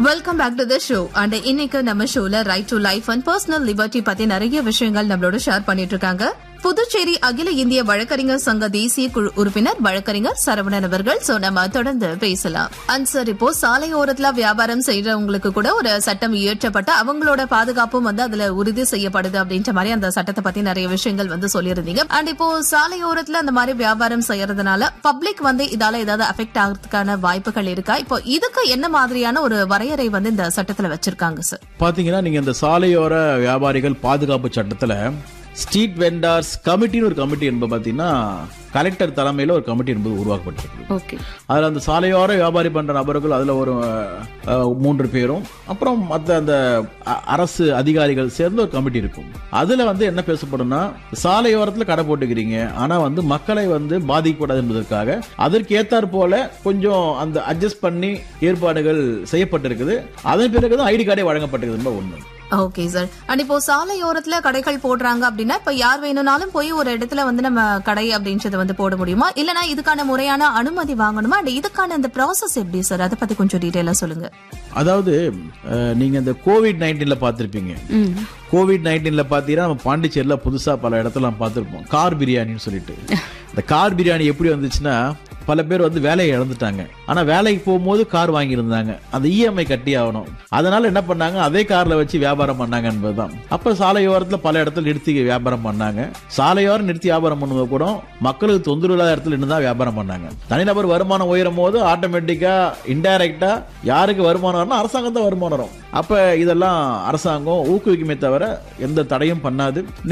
welcome back to the show and இன்னைக்கு நம்ம ஷோல right to life and personal liberty பத்தி நிறைய விஷயங்கள் நம்மளோட ஷேர் பண்ணிட்டு இருக்காங்க புதுச்சேரி அகில இந்திய வழக்கறிஞர் சங்க தேசிய குழு உறுப்பினர் வழக்கறிஞர் சரவணன் அவர்கள் சோ நம்ம தொடர்ந்து பேசலாம் அண்ட் சார் இப்போ சாலையோரத்துல வியாபாரம் செய்யறவங்களுக்கு கூட ஒரு சட்டம் இயற்றப்பட்டு அவங்களோட பாதுகாப்பும் வந்து அதுல உறுதி செய்யப்படுது அப்படின்ற மாதிரி அந்த சட்டத்தை பத்தி நிறைய விஷயங்கள் வந்து சொல்லியிருந்தீங்க அண்ட் இப்போ சாலையோரத்துல அந்த மாதிரி வியாபாரம் செய்யறதுனால பப்ளிக் வந்து இதால ஏதாவது அஃபெக்ட் ஆகிறதுக்கான வாய்ப்புகள் இருக்கா இப்போ இதுக்கு என்ன மாதிரியான ஒரு வரையறை வந்து இந்த சட்டத்துல வச்சிருக்காங்க சார் பாத்தீங்கன்னா நீங்க இந்த சாலையோர வியாபாரிகள் பாதுகாப்பு சட்டத்துல ஸ்ட்ரீட் வெண்டார்ஸ் கமிட்டின்னு ஒரு கமிட்டி என்பது பாத்தீங்கன்னா கலெக்டர் தலைமையில ஒரு கமிட்டி என்பது உருவாக்கப்பட்டிருக்கு ஓகே அதுல அந்த சாலையோர வியாபாரி பண்ற நபர்கள் அதுல ஒரு அஹ், மூன்று பேரும் அப்புறம் மத்த அந்த அ- அரசு அதிகாரிகள் சேர்ந்து ஒரு கமிட்டி இருக்கும் அதுல வந்து என்ன பேசப்படும்னா சாலையோரத்துல கடை போட்டுக்கிறீங்க ஆனா வந்து மக்களை வந்து பாதிக்கக்கூடாது என்பதற்காக அதற்கு ஏத்தாற் போல கொஞ்சம் அந்த அட்ஜஸ்ட் பண்ணி ஏற்பாடுகள் செய்யப்பட்டிருக்குது அதன் பிறகுதான் ஐடி கார்டே வழங்கப்பட்டிருக்குது என்பது ஒண்ணு ஓகே சார் அண்ட் இப்போ சாலையோரத்துல கடைகள் போடுறாங்க அப்படின்னா இப்ப யார் வேணும்னாலும் போய் ஒரு இடத்துல வந்து நம்ம கடை அப்படின்றத வந்து போட முடியுமா இல்லனா இதுக்கான முறையான அனுமதி வாங்கணுமா அண்ட் இதுக்கான இந்த ப்ராசஸ் எப்படி சார் அதை பத்தி கொஞ்சம் டீடைலா சொல்லுங்க அதாவது அஹ், நீங்க இந்த கோவிட் நைன்டீன்ல பார்த்திருப்பீங்க கோவிட் நைன்டீன்ல பாத்தீங்கன்னா நம்ம பாண்டிச்சேரியில புதுசா பல இடத்துல நம்ம பார்த்திருப்போம் கார் பிரியாணின்னு சொல்லிட்டு இந்த கார் பிரியாணி எப்படி வந்துச்சுன்னா பல பேர் வந்து வேலையை இழந்துட்டாங்க ஆனா வேலைக்கு போகும்போது கார் வாங்கியிருந்தாங்க அந்த இஎம்ஐ கட்டி ஆகணும் அதனால என்ன பண்ணாங்க அதே கார்ல வச்சு வியாபாரம் பண்ணாங்க என்பதுதான் அப்ப சாலையோரத்துல பல இடத்துல நிறுத்தி வியாபாரம் பண்ணாங்க சாலையோரம் நிறுத்தி வியாபாரம் பண்ணுவது கூட மக்களுக்கு தொந்தரவு இல்லாத இடத்துல நின்று தான் வியாபாரம் பண்ணாங்க தனிநபர் வருமானம் உயரும் போது ஆட்டோமேட்டிக்கா இன்டைரக்டா யாருக்கு வருமானம் வரணும் அரசாங்கம் தான் வருமானம் வரும் அப்ப இதெல்லாம் அரசாங்கம் ஊக்குவிக்குமே தவிர எந்த தடையும் பண்ணாது